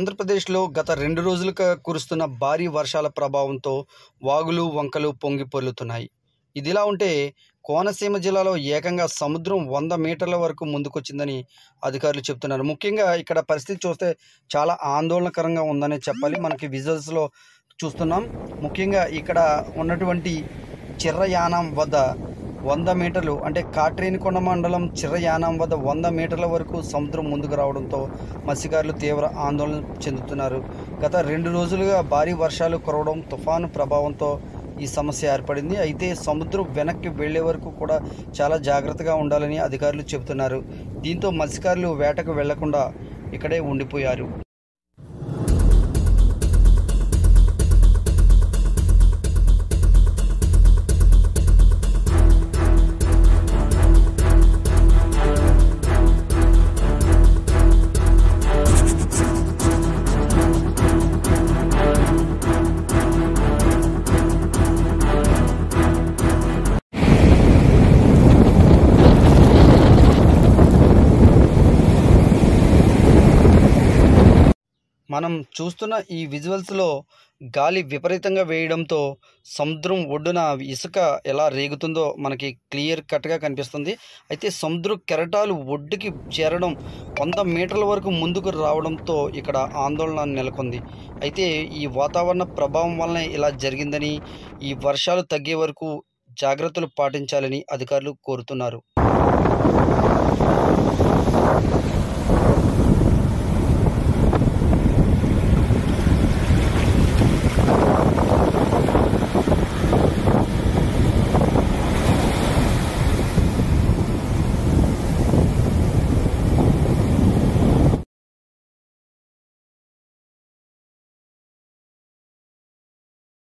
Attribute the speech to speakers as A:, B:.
A: ఆంధ్రప్రదేశ్లో గత రెండు రోజులుగా కురుస్తున్న భారీ వర్షాల ప్రభావంతో వాగులు వంకలు పొంగి పొర్లుతున్నాయి ఇదిలా ఉంటే కోనసీమ జిల్లాలో ఏకంగా సముద్రం వంద మీటర్ల వరకు ముందుకొచ్చిందని అధికారులు చెప్తున్నారు ముఖ్యంగా ఇక్కడ పరిస్థితి చూస్తే చాలా ఆందోళనకరంగా ఉందనే చెప్పాలి మనకి విజువల్స్లో చూస్తున్నాం ముఖ్యంగా ఇక్కడ ఉన్నటువంటి చిర్రయానం వద్ద వంద మీటర్లు అంటే కాట్రేనికొండ మండలం చిర్రయానం వద్ద వంద మీటర్ల వరకు సముద్రం ముందుకు రావడంతో మత్స్యకారులు తీవ్ర ఆందోళన చెందుతున్నారు గత రెండు రోజులుగా భారీ వర్షాలు కురవడం తుఫాను ప్రభావంతో ఈ సమస్య ఏర్పడింది అయితే సముద్రం వెనక్కి వెళ్లే వరకు కూడా చాలా జాగ్రత్తగా ఉండాలని అధికారులు చెబుతున్నారు దీంతో మత్స్యకారులు వేటకు వెళ్లకుండా ఇక్కడే ఉండిపోయారు మనం చూస్తున్న ఈ విజువల్స్లో గాలి విపరీతంగా వేయడంతో సముద్రం ఒడ్డున ఇసుక ఎలా రేగుతుందో మనకి క్లియర్ కట్గా కనిపిస్తుంది అయితే సముద్ర కెరటాలు ఒడ్డుకి చేరడం వంద మీటర్ల వరకు ముందుకు రావడంతో ఇక్కడ ఆందోళన నెలకొంది అయితే ఈ వాతావరణ ప్రభావం వలన ఇలా జరిగిందని ఈ వర్షాలు తగ్గే వరకు జాగ్రత్తలు పాటించాలని అధికారులు కోరుతున్నారు